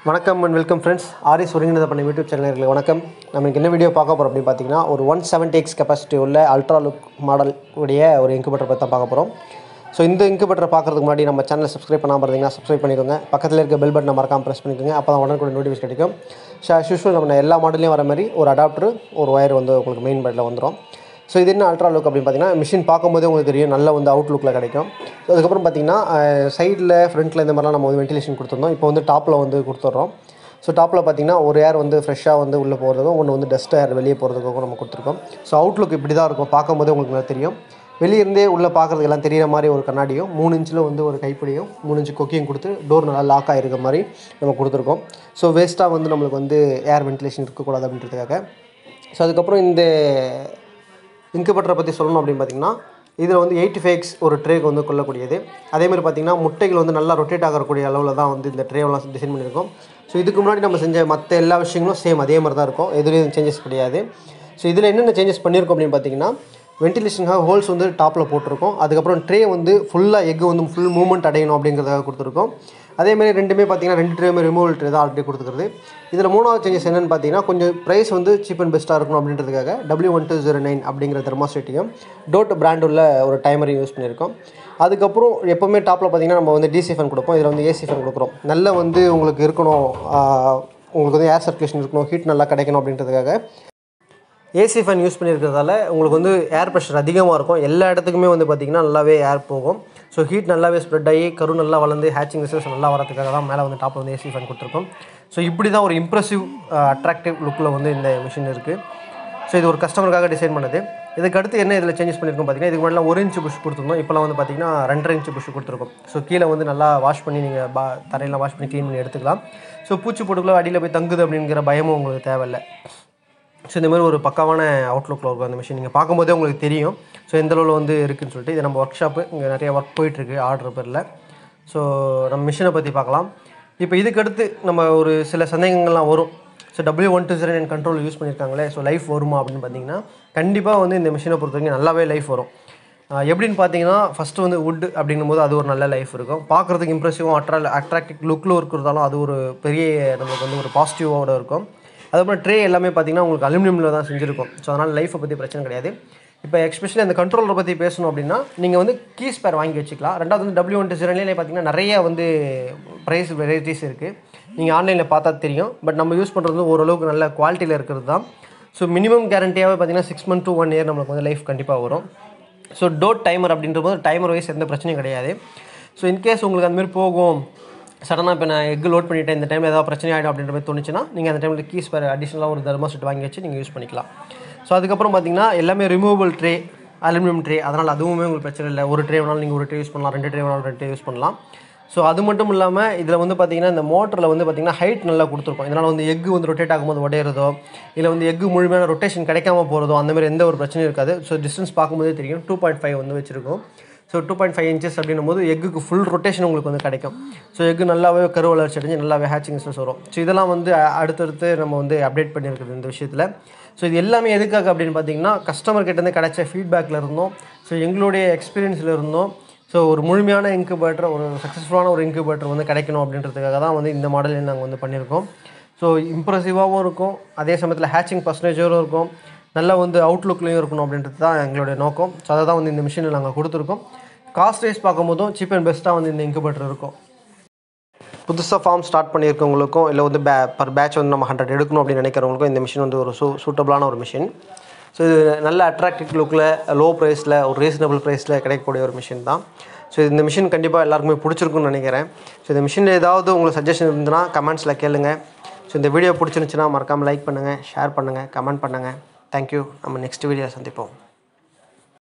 வணக்கம் and welcome friends Aries ஒருங்கிணைந்த பண்ண யூடியூப் சேனல்களுக்கு வணக்கம் நம்ம இன்னைக்கு என்ன வீடியோ பார்க்க போகிறோம் அப்படின்னு பார்த்தீங்கன்னா ஒரு ஒன் செவன்டி எக்ஸ் கெப்பாசிட்டி உள்ள அல்ட்ரா லுக் மாடல் உடைய ஒரு இன்குபேட்டர் பற்றி தான் பார்க்க போகிறோம் ஸோ இந்த இன்குபேட்டரை பார்க்கறதுக்கு முன்னாடி நம்ம சேனலை சப்ஸ்கிரைப் பண்ணாமல் இருந்தீங்கன்னா சப்ஸ்கிரைப் பண்ணிக்கோங்க பக்கத்தில் இருக்க பெல் பட்டனை மறக்காம ப்ரெஸ் பண்ணிக்கோங்க அப்போ தான் உடனுக்குடன் நோட்டிஃபிகேஷன் கிடைக்கும் ஸோ as usual நம்ம எல்லா மாடல்லையும் வர மாதிரி ஒரு அடாப்டர் ஒரு ஒயர் வந்து உங்களுக்கு மெயின் பேட்டில் வந்துடும் ஸோ இது என்ன அல்ட்ரா லுக் அப்படின்னு பார்த்தீங்கன்னா மிஷின் பார்க்கும்போதே உங்களுக்கு தெரியும் நல்ல வந்து அவுட் லுக்கில் கிடைக்கும் ஸோ அதுக்கப்புறம் பார்த்தீங்கன்னா சைடில் ஃப்ரண்ட்டில் இந்த மாதிரிலாம் நம்ம வந்து வென்டிலேஷன் கொடுத்துருந்தோம் இப்போ வந்து டாப்பில் வந்து கொடுத்துட்றோம் ஸோ டாப்பில் பார்த்தீங்கன்னா ஒரு ஏர் வந்து ஃப்ரெஷ்ஷாக வந்து உள்ளே போகிறதுக்கும் ஒன்று வந்து டஸ்ட் ஏர் வெளியே போகிறதுக்கும் நம்ம கொடுத்துருக்கோம் ஸோ அவுட்லுக் இப்படி தான் இருக்கும் பார்க்கும்போதே உங்களுக்கு நல்லா தெரியும் வெளியே இருந்தே உள்ளே பார்க்குறதுக்கு எல்லாம் தெரியிற மாதிரி ஒரு கண்ணாடியும் மூணு இன்ச்சில் வந்து ஒரு கைப்பிடியும் மூணு இன்ச்சு கொக்கியும் கொடுத்து டோர் நல்லா லாக் ஆகிருக்க மாதிரி நம்ம கொடுத்துருக்கோம் ஸோ வேஸ்ட்டாக வந்து நம்மளுக்கு வந்து ஏர் வென்டிலேஷன் இருக்கக்கூடாது அப்படின்றதுக்காக ஸோ அதுக்கப்புறம் இந்த இன்குபேட்டரை பற்றி சொல்லணும் அப்படின்னு பார்த்தீங்கன்னா இதில் வந்து எயிட்டி ஃபேக்ஸ் ஒரு ட்ரேக்கு வந்து கொள்ளக்கூடியது அதேமாதிரி பார்த்தீங்கன்னா முட்டைகள் வந்து நல்லா ரொட்டேட் ஆகக்கூடிய அளவில் தான் வந்து இந்த ட்ரேவெல்லாம் டிசைன் பண்ணியிருக்கோம் ஸோ இதுக்கு முன்னாடி நம்ம செஞ்ச மற்ற எல்லா விஷயங்களும் சேம் அதே மாதிரி தான் இருக்கும் எதுலேயும் சேஞ்சஸ் கிடையாது ஸோ இதில் என்னென்ன சேஞ்சஸ் பண்ணியிருக்கோம் அப்படின்னு பார்த்தீங்கன்னா வென்டிலேஷனுக்காக ஹோல்ஸ் வந்து டாப்பில் போட்டிருக்கோம் அதுக்கப்புறம் ட்ரே வந்து ஃபுல்லாக எக் வந்து ஃபுல் மூவ்மெண்ட் அடையணும் அப்படிங்கிறதுக்காக கொடுத்துருக்கோம் அதேமாதிரி ரெண்டுமே பார்த்தீங்கன்னா ரெண்டு ட்ரேமே ரிமூவல் ட்ரே தான் ஆல்ரெடி கொடுத்துருக்குது இதில் மூணாவது சேஞ்சஸ் என்னென்னு பார்த்தீங்கன்னா கொஞ்சம் ப்ரைஸ் வந்து சீப் அண்ட் பெஸ்ட்டாக இருக்கணும் அப்படின்றதுக்காக W one two zero nine அப்படிங்கிற தெர்மாஸ்டேட்டையும் டோட் பிராண்ட் உள்ள ஒரு டைமரையும் யூஸ் பண்ணியிருக்கோம் அதுக்கப்புறம் எப்போவுமே டாப்பில் பார்த்தீங்கன்னா நம்ம வந்து டிசி ஃபேன் கொடுப்போம் இதில் வந்து ஏசி ஃபேன் கொடுக்குறோம் நல்ல வந்து உங்களுக்கு இருக்கணும் ஆஹ், உங்களுக்கு வந்து ஏர் சர்க்குலேஷன் இருக்கணும் ஹீட் நல்லா கிடைக்கணும் அப்படின்றதுக்காக ஏசி ஃபேன் யூஸ் பண்ணியிருக்கிறதால உங்களுக்கு வந்து ஏர் ப்ரெஷர் அதிகமாக இருக்கும் எல்லா இடத்துக்குமே வந்து பார்த்திங்கன்னா நல்லாவே ஏர் போகும் ஸோ ஹீட் நல்லாவே ஸ்ப்ரெட் ஆகி கரு நல்லா வளர்ந்து ஹேச்சிங் ரிசல்ட்ஸ் நல்லா வரதுக்காக தான் மேலே வந்து டாப்பில் வந்து ஏசி ஃபேன் கொடுத்துருக்கோம் ஸோ இப்படி தான் ஒரு இம்ப்ரெசிவ் அட்ராக்டிவ் லுக்கில் வந்து இந்த மிஷின் இருக்குது ஸோ இது ஒரு கஸ்டமருக்காக டிசைன் பண்ணது இதுக்கு அடுத்து என்ன இதில் சேஞ்சஸ் பண்ணியிருக்கோம் பார்த்தீங்கன்னா இதுக்கு முன்னாடி ஒரு இன்ச் புஷ் கொடுத்துருந்தோம் இப்போலாம் வந்து பார்த்தீங்கன்னா ரெண்டரை இன்ச் புஷ் கொடுத்துருக்கோம் ஸோ கீழே வந்து நல்லா வாஷ் பண்ணி நீங்கள் பா தரையெல்லாம் வாஷ் பண்ணி க்ளீன் பண்ணி எடுத்துக்கலாம் ஸோ பூச்சி போட்டுக்குள்ள அடியில் போய் தங்குது அப்படிங்கிற பயமும் உங்களுக்கு தேவையில்லை ஸோ இந்த மாதிரி ஒரு பக்காவான அவுட்லுக்கில் இருக்கும் அந்த மிஷின் நீங்கள் பார்க்கும்போதே உங்களுக்கு தெரியும் ஸோ எந்த அளவில் வந்து இருக்குன்னு சொல்லிட்டு இது நம்ம ஒர்க் ஷாப்பு இங்கே நிறைய ஒர்க் போயிட்டுருக்கு ஆர்டர் பேரில் ஸோ நம்ம மிஷினை பற்றி பார்க்கலாம் இப்போ இதுக்கடுத்து நம்ம ஒரு சில சந்தேகங்கள்லாம் வரும் so W one two zero nine control use பண்ணியிருக்காங்களே ஸோ லைஃப் வருமா அப்படின்னு பார்த்தீங்கன்னா கண்டிப்பாக வந்து இந்த மிஷினை பொறுத்த வரைக்கும் நல்லாவே லைஃப் வரும் ஆஹ் எப்படின்னு பார்த்தீங்கன்னா ஃபஸ்ட்டு வந்து வுட் அப்படின்னும் போது அது ஒரு நல்ல லைஃப் இருக்கும் பார்க்குறதுக்கு இம்ப்ரெசிவாக அட்ரா அட்ராக்டிவ் லுக்கில் இருக்கிறதாலும் அது ஒரு பெரிய நமக்கு வந்து ஒரு பாசிட்டிவோட இருக்கும் அதுக்கப்புறம் ட்ரே எல்லாமே பார்த்தீங்கன்னா உங்களுக்கு அலுமினியமில் தான் செஞ்சுருக்கும் ஸோ அதனால் லைஃப்பை பற்றி பிரச்சனை கிடையாது இப்போ எக்ஸ்பெஷலி அந்த கண்ட்ரோலரை பற்றி பேசணும் அப்படின்னா நீங்கள் வந்து கீஸ் பேர் வாங்கி வச்சுக்கலாம் ரெண்டாவது வந்து டபிள்யூ ஒன் ஜீரோலேயே பார்த்தீங்கன்னா நிறைய வந்து ப்ரைஸ் வெரைட்டிஸ் இருக்குது நீங்கள் ஆன்லைனில் பார்த்தா தெரியும் பட் நம்ம யூஸ் பண்ணுறது வந்து ஓரளவுக்கு நல்ல குவாலிட்டியில் இருக்கிறது தான் ஸோ மினிமம் கேரண்டியாகவே பார்த்தீங்கன்னா six month to one year நம்மளுக்கு வந்து லைஃப் கண்டிப்பாக வரும் ஸோ டோட் டைமர் அப்படின்ற போது டைமர் வைஸ் எந்த பிரச்சனையும் கிடையாது ஸோ இன்கேஸ் உங்களுக்கு அந்த மாதிரி போகும் சடனாக இப்போ நான் எக் லோட் பண்ணிட்டேன் இந்த டைம் ஏதாவது பிரச்சனை ஆகிடும் அப்படின்ற மாதிரி தோணுச்சுன்னா நீங்கள் அந்த டைமில் கீஸ் வேறு அடிஷ்னலாக ஒரு தர்மாசெட் வாங்கி வச்சு நீங்கள் யூஸ் பண்ணிக்கலாம் ஸோ அதுக்கப்புறம் பார்த்தீங்கன்னா எல்லாமே ரிமூவபிள் ட்ரே அலுமினியம் ட்ரே அதனால் அதுவுமே உங்களுக்கு பிரச்சனை இல்லை ஒரு ட்ரே வேணாலும் நீங்கள் ஒரு ட்ரே யூஸ் பண்ணலாம் ரெண்டு ட்ரே வேணாலும் ரெண்டு ட்ரே யூஸ் பண்ணலாம் ஸோ அது மட்டும் இல்லாமல் இதில் வந்து பார்த்தீங்கன்னா இந்த மோட்டரில் வந்து பார்த்தீங்கன்னா ஹைட் நல்லா கொடுத்துருக்கோம் இதனால் வந்து எக் வந்து ரொட்டேட் ஆகும்போது உடையிறதோ இல்லை வந்து எக் முழுமையான ரொட்டேஷன் கிடைக்காம போகிறதோ அந்த மாதிரி எந்த ஒரு பிரச்சனையும் இருக்காது ஸோ டிஸ்டன்ஸ் பார்க்கும்போதே தெரியும் டூ பாயிண்ட் ஃபைவ் வந்து வச்சிருக்கோம் so two point five inches அப்படின்னும் போது எக்குக்கு ஃபுல் ரொட்டேஷன் உங்களுக்கு வந்து கிடைக்கும் ஸோ எக்கு நல்லாவே கரு வளர்ச்சி அடைஞ்சு நல்லாவே ஹேச்சிங் வரும் ஸோ இதெல்லாம் வந்து அ- அடுத்தடுத்து நம்ம வந்து அப்டேட் பண்ணியிருக்குது இந்த விஷயத்தில் ஸோ இது எல்லாமே எதுக்காக அப்படின்னு பார்த்தீங்கன்னா கஸ்டமர் கிட்டேருந்து கிடைச்ச ஃபீட்பேக்கில் இருந்தோம் ஸோ எங்களுடைய எக்ஸ்பீரியன்ஸில் இருந்தோம் ஸோ ஒரு முழுமையான இன்குபேட்டர் ஒரு சக்ஸஸ்ஃபுல்லான ஒரு இன்குபேட்டர் வந்து கிடைக்கணும் அப்படின்றதுக்காக தான் வந்து இந்த மாடலில் நாங்கள் வந்து பண்ணியிருக்கோம் ஸோ இம்ப்ரெசிவாகவும் இருக்கும் அதே சமயத்தில் ஹேச்சிங் பர்சன்டேஜரும் இருக்கும் நல்ல வந்து அவுட்லுக்லேயும் இருக்கணும் அப்படின்றது தான் எங்களுடைய நோக்கம் ஸோ அதை தான் வந்து இந்த மிஷினில் நாங்கள் கொடுத்துருக்கோம் காஸ்ட் வைஸ் பார்க்கும்போதும் சீப் அண்ட் பெஸ்ட்டாக வந்து இந்த இன்குபேட்டர் இருக்கும் புதுசாக ஃபார்ம் ஸ்டார்ட் பண்ணியிருக்கவங்களுக்கும் இல்லை வந்து பே பர் பேட்ச் வந்து நம்ம ஹண்ட்ரட் எடுக்கணும் அப்படின்னு நினைக்கிறவங்களுக்கும் இந்த மிஷின் வந்து ஒரு சூ சூட்டபிளான ஒரு மிஷின் ஸோ இது நல்ல அட்ராக்டிவ் லுக்கில் லோ ப்ரைஸில் ஒரு ரீசனபிள் ப்ரைஸில் கிடைக்கக்கூடிய ஒரு மிஷின் தான் ஸோ இந்த மிஷின் கண்டிப்பாக எல்லாருக்குமே பிடிச்சிருக்குன்னு நினைக்கிறேன் ஸோ இந்த மிஷினில் ஏதாவது உங்களுக்கு சஜஷன் இருந்ததுன்னா கமெண்ட்ஸில் கேளுங்க ஸோ இந்த வீடியோ பிடிச்சிருந்துச்சுன்னா மறக்காமல் லைக் பண்ணுங்கள் ஷேர் பண்ணுங்கள் கமெண்ட் பண்ணுங்கள் தேங்க்யூ நம்ம நெக்ஸ்ட் வீடியோ சந்திப்போம்